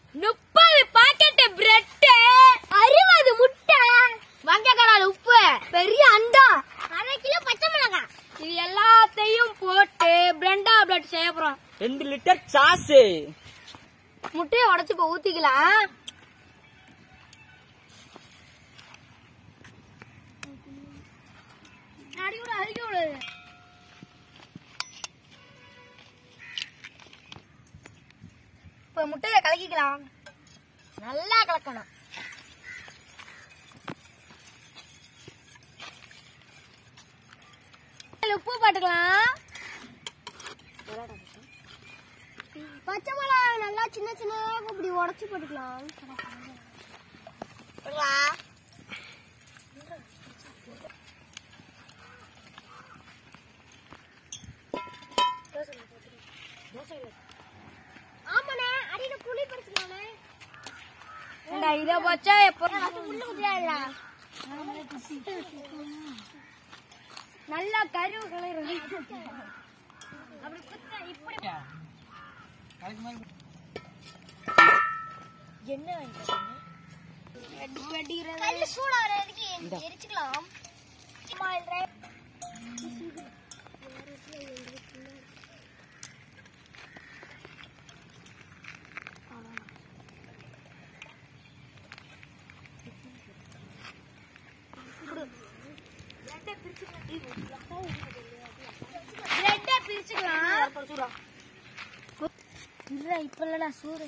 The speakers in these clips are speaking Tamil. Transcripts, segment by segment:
முப்பது பாக்கெட் பிரெட் அறுபது முட்டை மஞ்சக்கரால் உப்பு பெரிய அண்டா அரை கிலோ பச்சை மிளகாய் இது எல்லாத்தையும் போட்டு பிரெண்டா பிரெட் செய்ய போறோம் ரெண்டு லிட்டர் சாஸு முட்டையை உடைச்சு இப்ப ஊத்திக்கலாம் அடிக்கூட அடிக்க கூடாது இப்ப முட்டையை கலக்கிக்கலாம் நல்லா கலக்கணும் இதுல உப்பு போட்டுக்கலாம் பச்சை மிளகா நல்லா சின்ன சின்னதாக இப்படி உடச்சி போட்டுக்கலாம் போட்டுக்கலாம். ஆமாண்ணே அடியில புளி பறிச்சுக்கலாமே இத வச்சா எப்போ முள்ளு குத்தியாதுடா நல்லா கருவு கலர் அப்படி குத்த இப்படி என்ன கையில சூடா வரைக்கு எரிச்சுக்கலாம் பிரெட்டை பிரிச்சுக்கலாம் இல்ல இப்ப இல்லடா சூடு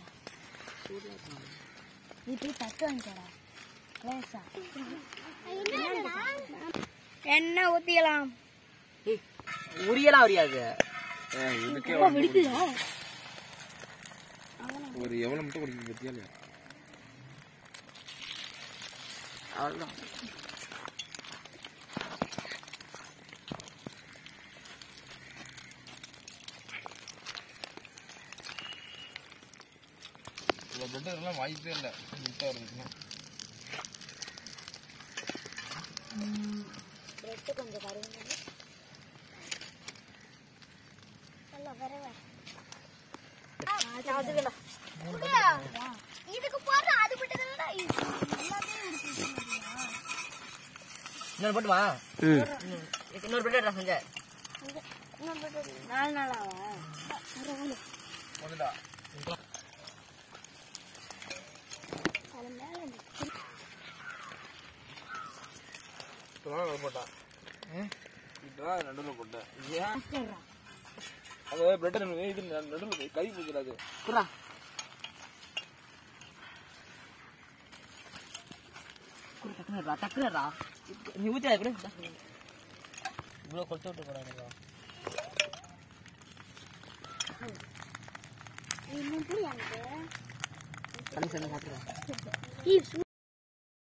நீ போய் தட்டு வாங்கிக்கடா லேசா எண்ணெய் ஊத்திக்கலாம் உரியலாம் உரியாது இதுக்கே வெடிக்குதா ஒரு எவ்வளவு மட்டும் குடிக்க பத்தியா இல்லையா அவ்வளோதான் இவ்வளோ பெட்டர் எல்லாம் வாய்ப்பே இல்லை முட்டை இருந்துச்சுன்னா இதுக்கு போற அது மட்டும் இன்னொரு போட்டுமா இன்னொரு பிரெட் செஞ்சேன் நாலு நாளாவா முதல்ல இப்பதான் போட்டா இப்பதான் நடுவில் போட்டேன் ஏன் அது பிரெட் இது நடுவில் கை பிடிக்கிறாது குரா டக்குனு டக்குனு நீ ஊற்றி கூட இவ்வளோ கொளுத்து விட்டு போறாங்க தண்ணி சேர்ந்து சாப்பிடுறேன்